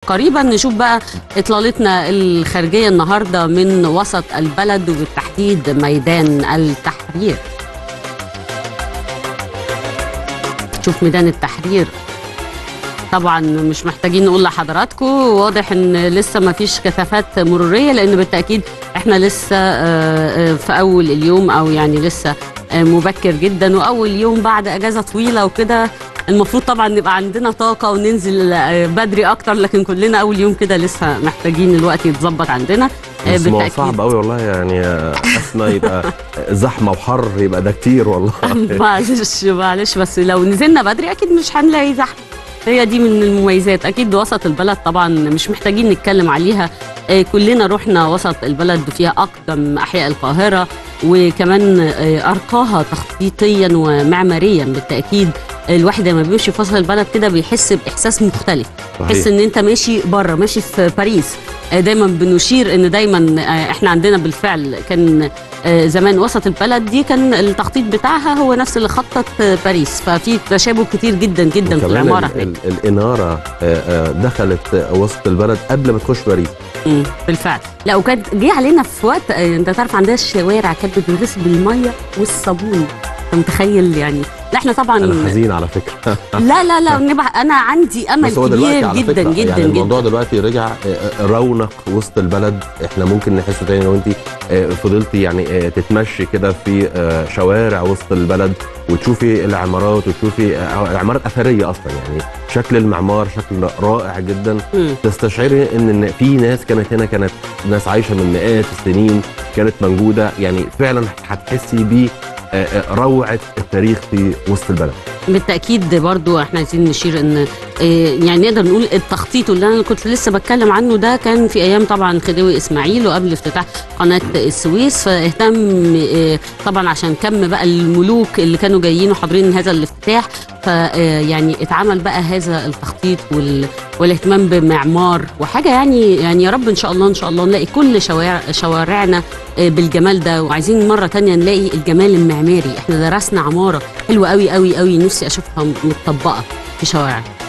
قريبا نشوف بقى اطلالتنا الخارجيه النهارده من وسط البلد وبالتحديد ميدان التحرير شوف ميدان التحرير طبعا مش محتاجين نقول لحضراتكم واضح ان لسه ما فيش كثافات مروريه لان بالتاكيد احنا لسه آه، آه، في اول اليوم او يعني لسه آه، مبكر جدا واول يوم بعد اجازه طويله وكده المفروض طبعا نبقى عندنا طاقه وننزل آه، بدري اكتر لكن كلنا اول يوم كده لسه محتاجين الوقت يتظبط عندنا آه، بس ما هو صعب قوي والله يعني آه، اسمى يبقى زحمه وحر يبقى ده كتير والله معلش معلش بس لو نزلنا بدري اكيد مش هنلاقي زحمه هي دي من المميزات اكيد وسط البلد طبعا مش محتاجين نتكلم عليها آه، كلنا رحنا وسط البلد فيها اقدم احياء القاهره وكمان آه، ارقاها تخطيطيا ومعماريا بالتاكيد الواحد لما بيمشي في وسط البلد كده بيحس باحساس مختلف صحيح. تحس ان انت ماشي بره ماشي في باريس آه، دايما بنشير ان دايما آه، احنا عندنا بالفعل كان آه، زمان وسط البلد دي كان التخطيط بتاعها هو نفس اللي خطط آه، باريس ففي تشابه كتير جدا جدا في وكمان العماره ال- هناك ال- الاناره آه، آه، دخلت آه، وسط البلد قبل ما تخش باريس مم، بالفعل لا وكانت جه علينا في وقت آه، انت تعرف عندنا الشوارع كانت بتنغسل بالميه والصابون انت متخيل يعني لا احنا طبعا انا حزين على فكره لا لا لا نبقى انا عندي امل بس هو دلوقتي كبير على جدا فكرة جدا يعني جدا الموضوع دلوقتي رجع آه، آه، رونق وسط البلد احنا ممكن نحسه تاني لو انت آه، فضلتي يعني آه، تتمشي كده في آه، شوارع وسط البلد وتشوفي العمارات وتشوفي آه، العمارات اثريه اصلا يعني شكل المعمار شكل رائع جدا مم. تستشعري ان إن في ناس كانت هنا كانت ناس عايشه من مئات السنين كانت موجوده يعني فعلا هتحسي ب آه، آه، روعه التاريخ في وسط البلد بالتاكيد برضو احنا عايزين نشير ان آه، يعني نقدر نقول التخطيط اللي انا كنت لسه بتكلم عنه ده كان في ايام طبعا خديوي اسماعيل وقبل افتتاح قناه السويس فاهتم آه، طبعا عشان كم بقى الملوك اللي كانوا جايين وحاضرين هذا الافتتاح فيعني اتعمل بقى هذا التخطيط وال والاهتمام بمعمار وحاجه يعني يعني يا رب ان شاء الله ان شاء الله نلاقي كل شوارع شوارعنا آه، بالجمال ده وعايزين مره تانية نلاقي الجمال المعماري احنا درسنا عماره حلوه قوي قوي قوي نفسي اشوفها متطبقه في شوارع